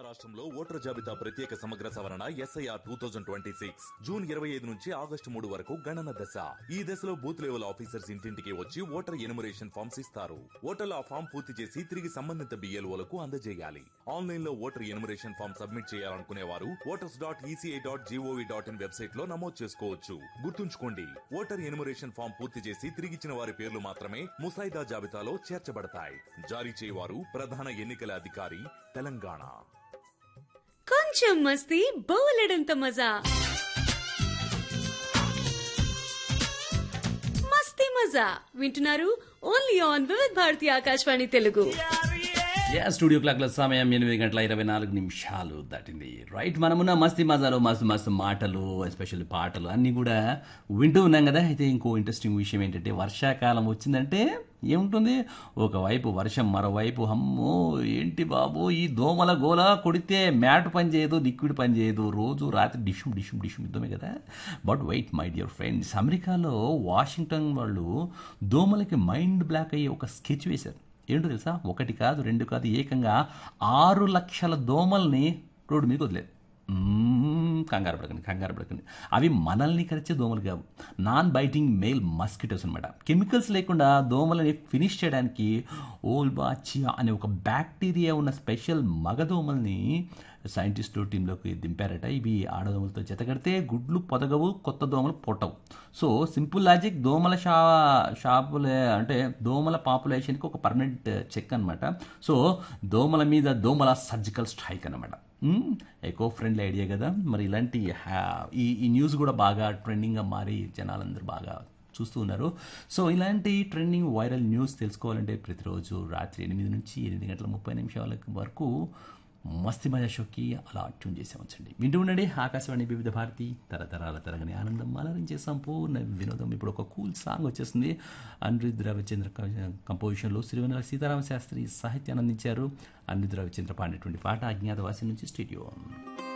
రాష్ట్రంలో ఓటర్ జాబితా ప్రత్యేక సమగ్ర సవరణ SIR two thousand twenty six June ఇరవై ఐదు నుంచి ఆగస్టు మూడు వరకు గణన దశ ఈ దశలో బూత్ లెవెల్ ఆఫీసర్స్ ఇంటింటికి వచ్చి ఓటర్ ఎనుమరేషన్ ఫామ్స్ ఇస్తారు ఓటర్లు ఆ ఫామ్ పూర్తి చేసి తిరిగి సంబంధిత బిఎల్ఓలకు అందజేయాలి ఆన్లైన్ లో ఓటర్ ఎనుమరేషన్ ఫామ్ సబ్మిట్ చేయాలనుకునే వారు voters dot ECI dot GOV dot in website లో నమోదు చేసుకోవచ్చు గుర్తుంచుకోండి ఓటర్ ఎనుమరేషన్ ఫామ్ పూర్తి చేసి తిరిగిచ్చిన వారి పేర్లు మాత్రమే ముసాయిదా జాబితాలో చేర్చబడతాయి జారీ చేయవారు ప్రధాన ఎన్నికల అధికారి తెలంగాణ కొంచెం మస్తీ బోలెడంత మజా మస్తీ మజా వింటున్నారు ఓన్లీ ఆన్ వివిధ్ భారతి ఆకాశవాణి తెలుగు యా స్టూడియో క్లాక్ల సమయం ఎనిమిది గంటల ఇరవై నాలుగు నిమిషాలు దాటింది రైట్ మనమున్న మస్తీ మజాలో మస్తు మస్తు మాటలు ఎస్పెషల్లీ పాటలు అన్నీ కూడా వింటూ ఉన్నాం కదా అయితే ఇంకో ఇంట్రెస్టింగ్ విషయం ఏంటంటే వర్షాకాలం వచ్చిందంటే ఏముంటుంది ఒకవైపు వర్షం మరోవైపు అమ్మో ఏంటి బాబు ఈ దోమల గోల కొడితే మ్యాట్ పని చేయదు లిక్విడ్ పని చేయదు రోజు రాత్రి డిషుమ్ డిషుమ్ డిషుమ్ యుద్ధమే కదా but wait my dear friends అమెరికాలో వాషింగ్టన్ వాళ్ళు దోమలకి మైండ్ బ్లాక్ అయ్యే ఒక స్కెచ్ వేశారు ఏంటో తెలుసా ఒకటి కాదు రెండు కాదు ఏకంగా ఆరు లక్షల దోమల్ని రోడ్డు మీద వదిలేదు మ్మ్, కంగారు పడకండి కంగారు పడకండి అవి మనల్ని కరిచే దోమలు కావు నాన్ బైటింగ్ మెయిల్ మస్కిటోస్ అనమాట కెమికల్స్ లేకుండా దోమలని ఫినిష్ చేయడానికి ఓల్బాచియా అనే ఒక బ్యాక్టీరియా ఉన్న స్పెషల్ మగదోమల్ని సైంటిస్టులు టీంలోకి దింపారట ఇవి ఆడదోమలతో జతకడితే గుడ్లు పొదగవు కొత్త దోమలు పొట్టవు సో సింపుల్ లాజిక్ దోమల షా షాపులే అంటే దోమల పాపులేషన్కి ఒక పర్మనెంట్ చెక్ అనమాట సో దోమల మీద దోమల సర్జికల్ స్ట్రైక్ అనమాట ఎకో ఫ్రెండ్లీ ఐడియా కదా మరి ఇలాంటి హ్యా- ఈ ఈ న్యూస్ కూడా బాగా ట్రెండింగ్గా మారి జనాలందరూ బాగా చూస్తూ ఉన్నారు సో ఇలాంటి ట్రెండింగ్ వైరల్ న్యూస్ తెలుసుకోవాలంటే ప్రతిరోజు రాత్రి ఎనిమిది నుంచి ఎనిమిది గంటల ముప్పై నిమిషాల వరకు మస్తి మజా షోకి అలా ట్యూన్ చేసి ఉంచండి వింటూ ఉండండి ఆకాశవాణి వివిధ భారతి తరతరాల తరగని ఆనందం అలరించే సంపూర్ణ వినోదం ఇప్పుడు ఒక కూల్ సాంగ్ వచ్చేస్తుంది అనిరుద్ రవిచంద్ర కంపోజిషన్లో శ్రీవెన్నెల సీతారామ శాస్త్రి సాహిత్యాన్ని అందించారు అనిరుద్ రవిచంద్ర పాడినటువంటి పాట అజ్ఞాతవాసి నుంచి స్టూడియో